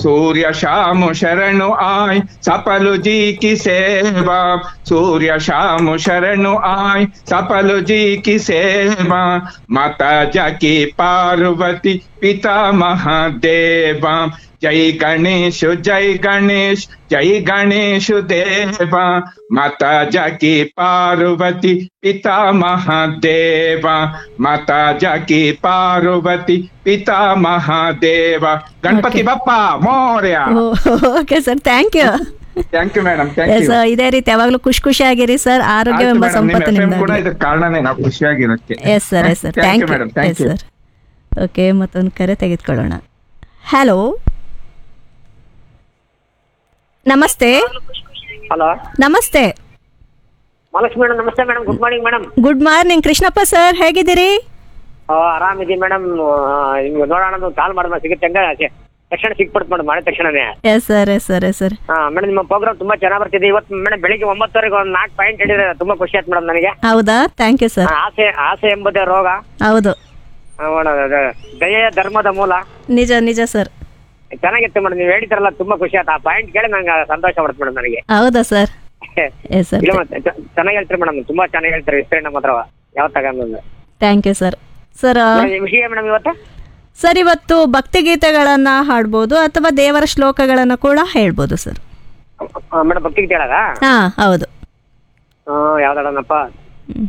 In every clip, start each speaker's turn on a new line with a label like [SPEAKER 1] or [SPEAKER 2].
[SPEAKER 1] सूर्य शाम शरणु आय सपलु जी की सेवा सूर्य शाम शरणु आय सपलु जी की सेवा माता जाकी पार्वती पिता महादेवा जय गणेश जय गणेश जय गणेश देवा माता जाकी पार्वती पिता महादेवा माता जाकी पार्वತಿ ಪಿತಾ Mahadeva Ganapati
[SPEAKER 2] Okay.
[SPEAKER 1] Bappa Morya
[SPEAKER 2] okay sir thank you
[SPEAKER 1] thank you madam thank
[SPEAKER 2] S
[SPEAKER 1] you
[SPEAKER 2] ಇದೇ ರೀತಿ ಯಾವಾಗಲೂ ಖುಷಿ ಖುಷಿಯಾಗಿರಿ ಸರ್ ಆರೋಗ್ಯವೆಂಬ ಸಂಪತ್ತು
[SPEAKER 1] ಕೂಡ
[SPEAKER 2] ನಿಮ್ದಾಗಲಿ
[SPEAKER 1] ಇದಕ್ಕೆ ಕಾರಣನೇ ನಾವು ಖುಷಿಯಾಗಿರೋಕ್ಕೆ
[SPEAKER 2] yes sir yes sir
[SPEAKER 1] thank
[SPEAKER 2] thank
[SPEAKER 1] you
[SPEAKER 2] you
[SPEAKER 1] madam
[SPEAKER 2] yes
[SPEAKER 1] thank you
[SPEAKER 2] sir okay ಮತ್ತೊಂದು ಕರೆ ತೆಗೆದುಕೊಳ್ಳೋಣ ಹಲೋ ನಮಸ್ತೆ
[SPEAKER 3] ಹಲೋ
[SPEAKER 2] ನಮಸ್ತೆ
[SPEAKER 3] ಮಹಾಲಕ್ಷ್ಮಿ ಮೇಡಮ್ ನಮಸ್ತೆ madam good morning madam
[SPEAKER 2] good morning Krishnappa sir ಹೇಗಿದ್ದೀರಿ
[SPEAKER 3] ಆರಾಮಿದ್ದೀವಿ ಮೇಡಮ್ ನಿಮ್ಗೆ ನೋಡೋಣ ಅಂತ ಕಾಲ್ ಮಾಡಿದ್ರೆ ಸಿಗುತ್ತೆ ಹಂಗ ಸಿ- ತಕ್ಷಣ ಸಿಕ್ಬಿಡ್ತು ಮೇಡಮ್ ಮಾಡಿದ ತಕ್ಷಣನೇ
[SPEAKER 2] yes sir yes sir yes sir
[SPEAKER 3] ಹಾ ಮೇಡಮ್ ನಿಮ್ಮ ಪ್ರೋಗ್ರಾಮ್ ತುಂಬಾ ಚೆನ್ನಾಗಿ ಬರ್ತಿದೆ ಇವತ್ತು ಮೇಡಮ್ ಬೆಳಿಗ್ಗೆ ಒಂಬತ್ತುವರೆಗೆ ಒಂದು ನಾಲ್ಕು ಪಾಯಿಂಟ್ ಹಿಡಿದ್ರೆ ತುಂಬಾ ಖುಷಿ ಆಯ್ತು ಮೇಡಮ್ ನನಗೆ
[SPEAKER 2] ಹೌದಾ ಥ್ಯಾಂಕ್ ಯು ಸರ್
[SPEAKER 3] ಆ, ಆಸೆ ಆಸೆ ಎಂಬುದೇ ರೋಗ
[SPEAKER 2] ಹೌದು
[SPEAKER 3] ಆ, ಮೇಡಮ್, ಅದು ದಯೆಯ ಧರ್ಮದ ಮೂಲ
[SPEAKER 2] ನಿಜ ನಿಜ ಸರ್
[SPEAKER 3] ಚೆನ್ನಾಗಿತ್ತು ಮೇಡಮ್ ನೀವು ಹೇಳಿದ್ರಲ್ಲ ತುಂಬಾ ಖುಷಿ ಆಯ್ತು ಆ ಪಾಯಿಂಟ್ ಕೇಳಿ ನಂಗೆ ಸಂತೋಷ ಪಡುತ್ತೆ ಮೇಡಮ್ ನನಗೆ
[SPEAKER 2] ಹೌದಾ ಸರ್ ಎಸ್ ಸರ್
[SPEAKER 3] ಇಲ್ಲ ಮತ್ತೆ ಚ- ಚೆನ್ನಾಗಿ ಹೇಳ್ತೀರಿ ಮೇಡಮ್ ತುಂಬಾ ಚೆನ್ನಾಗಿ ಹೇಳ್ತೀರಿ ಇಷ್ಟೇ ನಮ್ಮ ಹತ್ರ ಯಾವ ತಗೊಂಡು
[SPEAKER 2] ಥ್ಯಾಂಕ್ ಯು ಸರ್ ಸರ್
[SPEAKER 3] ವಿಷಯ ಮೇಡಮ್ ಇವತ್ತು
[SPEAKER 2] ಸರ್ ಇವತ್ತು ಭಕ್ತಿಗೀತೆಗಳನ್ನು ಹಾಡ್ಬೋದು ಅಥವಾ ದೇವರ ಶ್ಲೋಕಗಳನ್ನು ಕೂಡ ಹೇಳ್ಬೋದು ಸರ್
[SPEAKER 3] ಮೇಡಮ್ ಭಕ್ತಿಗೆ ಹೇಳದ
[SPEAKER 2] ಹಾಂ ಹೌದು
[SPEAKER 3] ಯಾವ್ದಾಡನಪ್ಪ
[SPEAKER 2] ಹ್ಮ್.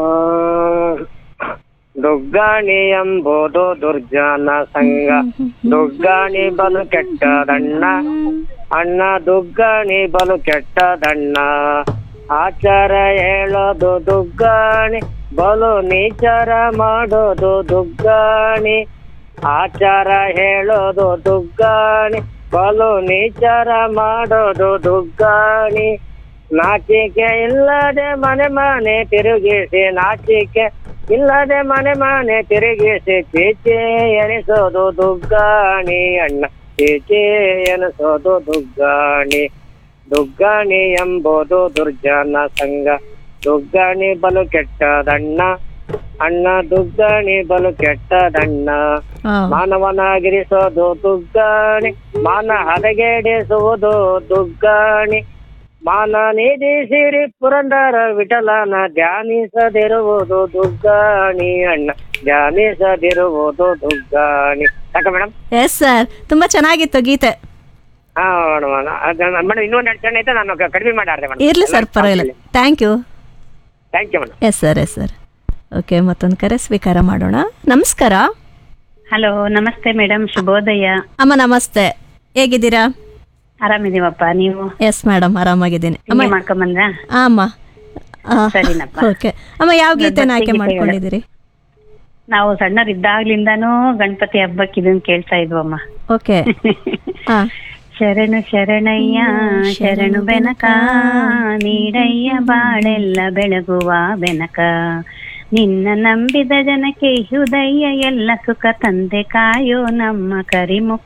[SPEAKER 3] ದುಗ್ಗಾಣಿ ಎಂಬುದು ದುರ್ಜನ ಸಂಘ ದುಗ್ಗಾಣಿ ಬಲು ಕೆಟ್ಟದಣ್ಣ ಅಣ್ಣ ದುಗ್ಗಾಣಿ ಬಲು ಕೆಟ್ಟದಣ್ಣ ಆಚಾರ ಹೇಳೋದು ದುಗ್ಗಾಣಿ ಬಲು ನೀಚಾರ ಮಾಡೋದು ದುಗ್ಗಾಣಿ ಆಚಾರ ಹೇಳೋದು ದುಗ್ಗಾಣಿ ಬಲು ನೀಚಾರ ಮಾಡೋದು ದುಗ್ಗಾಣಿ ನಾಚಿಕೆ ಇಲ್ಲದೆ ಮನೆ ಮನೆ ತಿರುಗಿಸಿ ನಾಚಿಕೆ ಇಲ್ಲದೆ ಮನೆ ಮನೆ ತಿರುಗಿಸಿ ಚೀಚೆ ಎನಿಸೋದು ದುಗ್ಗಾಣಿ ಅಣ್ಣ ಚೀಚೆ ಎನಿಸೋದು ದುಗ್ಗಾಣಿ ದುಗ್ಗಾಣಿ ಎಂಬುದು ದುರ್ಜನ ಸಂಘ ದುಗ್ಗಾಣಿ ಬಲು ಕೆಟ್ಟದಣ್ಣ ಅಣ್ಣ ದುಗ್ಗಾಣಿ ಬಲು ಕೆಟ್ಟದಣ್ಣ
[SPEAKER 2] ಆ,
[SPEAKER 3] ಮಾನವನಾಗಿರಿಸೋದು ದುಗ್ಗಾಣಿ ಮಾನ ಹದಗೆಡಿಸುವುದು ದುಗ್ಗಾಣಿ ಮಾನ ನಿಧಿ ಸಿರಿ ಪುರಂದರ ವಿಠಲನ ಧ್ಯಾನಿಸದಿರುವುದು ದುಗ್ಗಾಣಿ ಅಣ್ಣ ಧ್ಯಾನಿಸದಿರುವುದು ದುಗ್ಗಾಣಿ ಯಾಕ ಮೇಡಮ್
[SPEAKER 2] ಎಸ್ ಸರ್ ತುಂಬ ಚೆನ್ನಾಗಿತ್ತು ಗೀತೆ
[SPEAKER 3] ಹಾ ಮೇಡಮ್ ಮೇಡಮ್ ಇನ್ನೊಂದು ಎರಡು ಚೆನ್ನ ಐತೆ ನಾನು ಕ- ಕಡಿಮೆ ಮಾಡಿ ಆಡ್ದೆ ಮೇಡಮ್
[SPEAKER 2] ಇರಲಿ ಸರ್ ಪರವಾಗಿಲ್ಲ thank you
[SPEAKER 3] thank you madam
[SPEAKER 2] yes sir yes sir okay ಮತ್ತೊಂದು ಕರೆ ಸ್ವೀಕಾರ ಮಾಡೋಣ ನಮಸ್ಕಾರ
[SPEAKER 4] ಹಲೋ ನಮಸ್ತೆ ಮೇಡಮ್ ಶುಭೋದಯ
[SPEAKER 2] ಅಮ್ಮ ನಮಸ್ತೆ ಹೇಗಿದ್ದೀರಾ
[SPEAKER 4] ಆರಾಮಿದೀವಪ್ಪ ನೀವು
[SPEAKER 2] ಎಸ್ ಮೇಡಮ್ ಆರಾಮಾಗಿದ್ದೀನಿ ಅಮ್ಮ
[SPEAKER 4] ತಿಂಡಿ ಮಾಡ್ಕೊಂಬಂದ್ರ
[SPEAKER 2] ಆ, ಅಮ್ಮ
[SPEAKER 4] ಸರಿನಪ್ಪ.
[SPEAKER 2] ಓಕೆ ಅಮ್ಮ ಯಾವ ಗೀತೆನ ಆಯ್ಕೆ
[SPEAKER 4] ಗೀತೆಗಳು.
[SPEAKER 2] ಮಾಡ್ಕೊಂಡಿದ್ದೀರಿ
[SPEAKER 4] ನಾವು ಸಣ್ಣರಿದ್ದಾಗ್ಲಿಂದಾನು ಗಣಪತಿ ಹಬ್ಬಕ್ಕೆ ಇದನ್ನ ಕೇಳ್ತಾ ಇದ್ವಮ್ಮ
[SPEAKER 2] ಓಕೆ ಹಾಂ
[SPEAKER 4] ಶರಣು ಶರಣಯ್ಯ ಶರಣು ಬೆನಕ ನೀಡಯ್ಯ ಬಾಳೆಲ್ಲ ಬೆಳಗುವ ಬೆನಕ ನಿನ್ನ ನಂಬಿದ ಜನಕ್ಕೆ ಹೃದಯ ಎಲ್ಲ ಸುಖ ತಂದೆ ಕಾಯೋ ನಮ್ಮ ಕರಿಮುಖ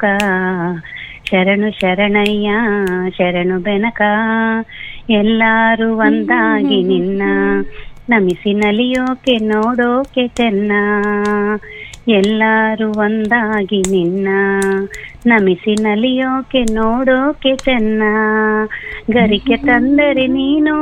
[SPEAKER 4] ಶರಣು ಶರಣಯ್ಯ ಶರಣು ಬೆನಕ ಎಲ್ಲಾರು ಒಂದಾಗಿ ನಿನ್ನ ನಮಿಸಿ ನಲಿಯೋಕೆ ನೋಡೋಕೆ ಚೆನ್ನ ಎಲ್ಲಾರು ಒಂದಾಗಿ ನಿನ್ನ ನಮಿಸಿ ನಲಿಯೋಕೆ ನೋಡೋಕೆ ಚೆನ್ನ ಗರಿಕೆ ತಂದರೆ ನೀನು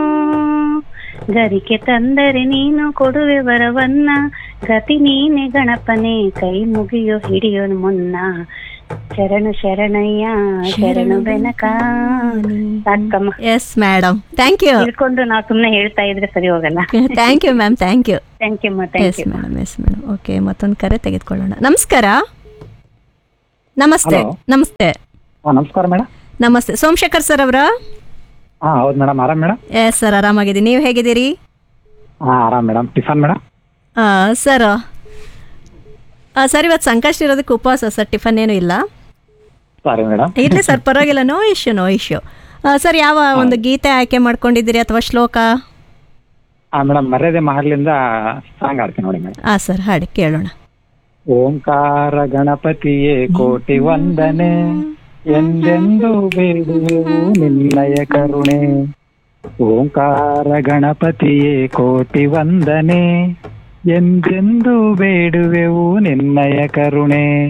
[SPEAKER 4] ಗರಿಕೆ ತಂದರೆ ನೀನು ಕೊಡುವೆ ವರವನ್ನ ಗತಿ ನೀನೆ ಗಣಪನೆ ಕೈ ಮುಗಿಯೋ ಹಿಡಿಯೋ ಮುನ್ನ ಶರಣು ಶರಣಯ್ಯ ಶರಣು ಬೆನಕ ಸಾಕಮ್ಮ
[SPEAKER 2] ಎಸ್ ಮೇಡಮ್ ಥ್ಯಾಂಕ್ ಯು
[SPEAKER 4] ತಿಳ್ಕೊಂಡು ನಾವು ಸುಮ್ಮನೆ ಹೇಳ್ತಾ ಇದ್ರೆ ಸರಿ ಹೋಗಲ್ಲ
[SPEAKER 2] thank you ma'am thank you
[SPEAKER 4] thank you thank
[SPEAKER 2] S
[SPEAKER 4] you
[SPEAKER 2] madam yes madam okay ಮತ್ತೊಂದು ಕರೆ ತೆಗೆದುಕೊಳ್ಳೋಣ ನಮಸ್ಕಾರ ನಮಸ್ತೆ
[SPEAKER 5] Hello.
[SPEAKER 2] ನಮಸ್ತೆ
[SPEAKER 5] ಹಾಂ ನಮಸ್ಕಾರ ಮೇಡಮ್
[SPEAKER 2] ನಮಸ್ತೆ ಸೋಮಶೇಖರ್ ಸರ್ ಅವರ
[SPEAKER 5] ಹಾಂ ಹೌದು ಮೇಡಮ್ ಆರಾಮ್ ಮೇಡಮ್
[SPEAKER 2] ಎಸ್ ಸರ್ ಆರಾಮಾಗಿದ್ದೀನಿ ನೀವು ಹೇಗಿದ್ದೀರಿ
[SPEAKER 5] ಹಾಂ ಆರಾಮ್ madam tiffin madam
[SPEAKER 2] sir sir ಇವತ್ತು ಸಂಕಷ್ಟ ಇರೋದಕ್ಕೆ ಉಪವಾಸ ಸರ್ ಟಿಫನ್ ಏನೂ ಇಲ್ಲ
[SPEAKER 5] ಸಾರಿ ಮೇಡಮ್
[SPEAKER 2] ಇರಲಿ ಸರ್ ಪರವಾಗಿಲ್ಲ no issue no issue sir ಯಾವ ಒಂದು ಗೀತೆ ಆಯ್ಕೆ ಮಾಡ್ಕೊಂಡಿದ್ದೀರಿ ಅಥವಾ ಶ್ಲೋಕ
[SPEAKER 5] ಹಾಂ ಮೇಡಮ್ ಮರ್ಯಾದೆ ಮಹಲಿಂದ ಸಾಂಗ್ ಆಡ್ತೀನಿ ನೋಡಿ ಮೇಡಮ್
[SPEAKER 2] ಹಾಂ ಸರ್ ಹಾಡಿ ಕೇಳೋಣ
[SPEAKER 5] ಓಂಕಾರ ಗಣಪತಿಯೇ ಕೋಟಿ ವಂದನೆ ಎಂದೆಂದು ಬೇಡುವೆವು ನಿನ್ನಯ ಕರುಣೆ ಓಂಕಾರ ಗಣಪತಿಯೇ ಕೋಟಿ ವಂದನೆ ಎಂದೆಂದು ಬೇಡುವೆವು ನಿನ್ನಯ ಕರುಣೆ